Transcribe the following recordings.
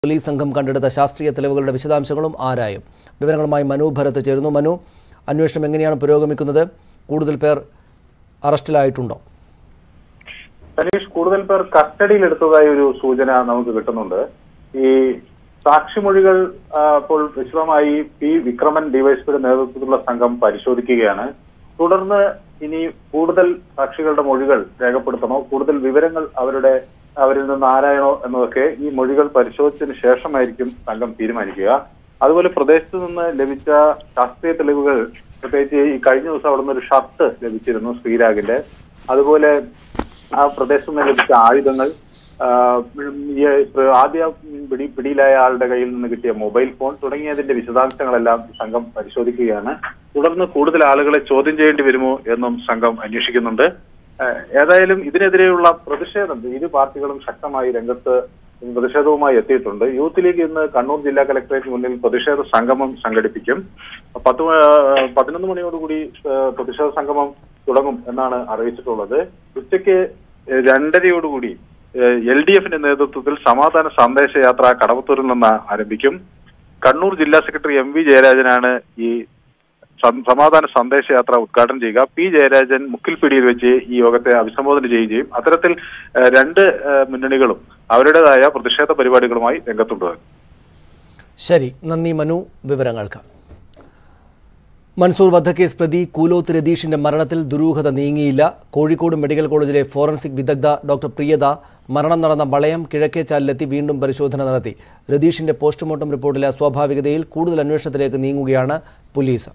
police സംഘം കണ്ടെടുത്ത ശാസ്ത്രീയ തെളിവുകളുടെ വിശദാംശങ്ങളും ആരായും വിവരങ്ങളുമായി മനു ഭരത് ചേരുന്നു മനു അന്വേഷണം എങ്ങനെയാണ് പുരോഗമിക്കുന്നത് കൂടുതൽ പേർ അറസ്റ്റിലായിട്ടുണ്ടോ സനീഷ് കൂടുതൽ പേർ കസ്റ്റഡിയിൽ എടുത്തതായി ഒരു സൂചന നമുക്ക് കിട്ടുന്നുണ്ട് ഈ സാക്ഷിമൊഴികൾ ആ, ഇപ്പോൾ വിശദമായി പി വിക്രമൻ ഡിവൈഎസ്പിയുടെ നേതൃത്വത്തിലുള്ള സംഘം പരിശോധിക്കുകയാണ് തുടർന്ന് ഇനി കൂടുതൽ സാക്ഷികളുടെ മൊഴികൾ രേഖപ്പെടുത്തണോ കൂടുതൽ വിവരങ്ങൾ അവരുടെ അവരിൽ നിന്ന് ആരായണോ എന്നതൊക്കെ ഈ മൊഴികൾ പരിശോധിച്ചതിന് ശേഷമായിരിക്കും സംഘം തീരുമാനിക്കുക അതുപോലെ പ്രദേശത്ത് നിന്ന് ലഭിച്ച ശാസ്ത്രീയ തെളിവുകൾ പ്രത്യേകിച്ച് ഈ കഴിഞ്ഞ ദിവസം അവിടെ നിന്ന് ഒരു ഷർട്ട് ലഭിച്ചിരുന്നു ശ്രീരാഗിന്റെ അതുപോലെ ആ പ്രദേശത്ത് നിന്ന് ലഭിച്ച ആയുധങ്ങൾ ആ, ഈ ആദ്യ പിടി പിടിയിലായ ആളുടെ കയ്യിൽ നിന്ന് കിട്ടിയ മൊബൈൽ ഫോൺ തുടങ്ങിയതിന്റെ വിശദാംശങ്ങളെല്ലാം സംഘം പരിശോധിക്കുകയാണ് തുടർന്ന് കൂടുതൽ ആളുകളെ ചോദ്യം ചെയ്യേണ്ടി വരുമോ എന്നും സംഘം അന്വേഷിക്കുന്നുണ്ട് ആ, ഏതായാലും ഇതിനെതിരെയുള്ള പ്രതിഷേധം ഇരു പാർട്ടികളും ശക്തമായി രംഗത്ത് പ്രതിഷേധവുമായി എത്തിയിട്ടുണ്ട് യൂത്ത് ലീഗ് ഇന്ന് കണ്ണൂർ ജില്ലാ കലക്ടറേറ്റ് മുന്നിൽ പ്രതിഷേധ സംഗമം സംഘടിപ്പിക്കും പത്ത് മ- പതിനൊന്ന് മണിയോടുകൂടി ആ, പ്രതിഷേധ സംഗമം തുടങ്ങും എന്നാണ് അറിയിച്ചിട്ടുള്ളത് ഉച്ചയ്ക്ക് രണ്ടരയോടുകൂടി എൽ ഡി എഫിന്റെ നേതൃത്വത്തിൽ സമാധാന സന്ദേശയാത്ര കടവത്തൂരിൽ നിന്ന് ആരംഭിക്കും കണ്ണൂർ ജില്ലാ സെക്രട്ടറി എം വി ജയരാജനാണ് ഈ സം- സമാധാന സന്ദേശയാത്ര ഉദ്ഘാടനം ചെയ്യുക പി ജയരാജൻ മുക്കിൽപിടിയിൽ വെച്ച് ഈ യോഗത്തെ അഭിസംബോധന ചെയ്യുകയും ചെയ്യും അത്തരത്തിൽ ഏഹ്, രണ്ട് ഏഹ്, മുന്നണികളും അവരുടേതായ പ്രതിഷേധ പരിപാടികളുമായി രംഗത്തുണ്ട് ശരി നന്ദി മനു വിവരങ്ങൾക്ക് മൻസൂർ വധക്കേസ് പ്രതി കൂലോത്ത് രതീഷിന്റെ മരണത്തിൽ ദുരൂഹത നീങ്ങിയില്ല കോഴിക്കോട് മെഡിക്കൽ കോളേജിലെ ഫോറൻസിക് വിദഗ്ധ ഡോക്ടർ പ്രിയത മരണം നടന്ന വളയം കിഴക്കേച്ചാലിലെത്തി വീണ്ടും പരിശോധന നടത്തി രതീഷിന്റെ പോസ്റ്റ്മോർട്ടം റിപ്പോർട്ടിലെ അസ്വാഭാവികതയിൽ കൂടുതൽ അന്വേഷണത്തിലേക്ക് നീങ്ങുകയാണ് പോലീസ്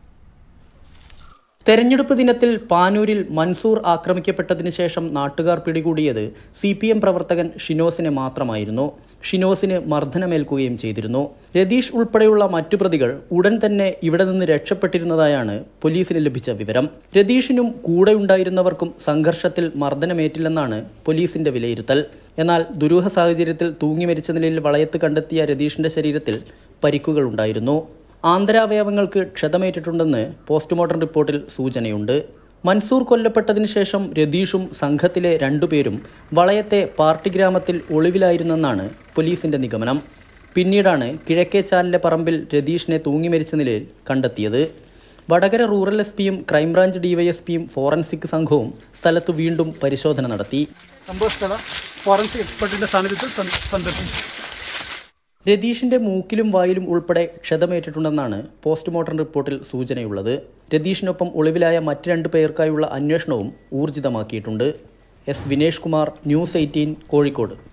തെരഞ്ഞെടുപ്പ് ദിനത്തിൽ പാനൂരിൽ മൻസൂർ ആക്രമിക്കപ്പെട്ടതിന് ശേഷം നാട്ടുകാർ പിടികൂടിയത് സി പി എം പ്രവർത്തകൻ ഷിനോസിനെ മാത്രമായിരുന്നു ഷിനോസിന് മർദ്ദനമേൽക്കുകയും ചെയ്തിരുന്നു രതീഷ് ഉൾപ്പെടെയുള്ള മറ്റു പ്രതികൾ ഉടൻ തന്നെ ഇവിടെ നിന്ന് രക്ഷപ്പെട്ടിരുന്നതായാണ് പോലീസിന് ലഭിച്ച വിവരം രതീഷിനും കൂടെയുണ്ടായിരുന്നവർക്കും സംഘർഷത്തിൽ മർദ്ദനമേറ്റില്ലെന്നാണ് പോലീസിന്റെ വിലയിരുത്തൽ എന്നാൽ ദുരൂഹ സാഹചര്യത്തിൽ തൂങ്ങി മരിച്ച നിലയിൽ വളയത്ത് കണ്ടെത്തിയ രതീഷിന്റെ ശരീരത്തിൽ പരിക്കുകൾ ഉണ്ടായിരുന്നു ആന്തരാവയവങ്ങൾക്ക് ക്ഷതമേറ്റിട്ടുണ്ടെന്ന് പോസ്റ്റ്മോർട്ടം റിപ്പോർട്ടിൽ സൂചനയുണ്ട് മൻസൂർ കൊല്ലപ്പെട്ടതിന് ശേഷം രതീഷും സംഘത്തിലെ രണ്ടുപേരും വളയത്തെ പാർട്ടി ഗ്രാമത്തിൽ ഒളിവിലായിരുന്നെന്നാണ് പോലീസിന്റെ നിഗമനം പിന്നീടാണ് കിഴക്കേച്ചാലിലെ പറമ്പിൽ രതീഷിനെ തൂങ്ങി മരിച്ച നിലയിൽ കണ്ടെത്തിയത് വടകര റൂറൽ എസ് പിയും ക്രൈംബ്രാഞ്ച് ഡിവൈഎസ്പിയും ഫോറൻസിക് സംഘവും സ്ഥലത്ത് വീണ്ടും പരിശോധന നടത്തി സംഭവസ്ഥല ഫോറൻസിക് എക്സ്പെർട്ടിന്റെ സാന്നിധ്യത്തിൽ സന്ദ- സന്ദർശിച്ചു രതീഷിന്റെ മൂക്കിലും വായിലും ഉൾപ്പെടെ ക്ഷതമേറ്റിട്ടുണ്ടെന്നാണ് പോസ്റ്റ്മോർട്ടം റിപ്പോർട്ടിൽ സൂചനയുള്ളത് രതീഷിനൊപ്പം ഒളിവിലായ മറ്റ് രണ്ട് പേർക്കായുള്ള അന്വേഷണവും ഊർജിതമാക്കിയിട്ടുണ്ട് S Vinesh Kumar News eighteen Kozhikode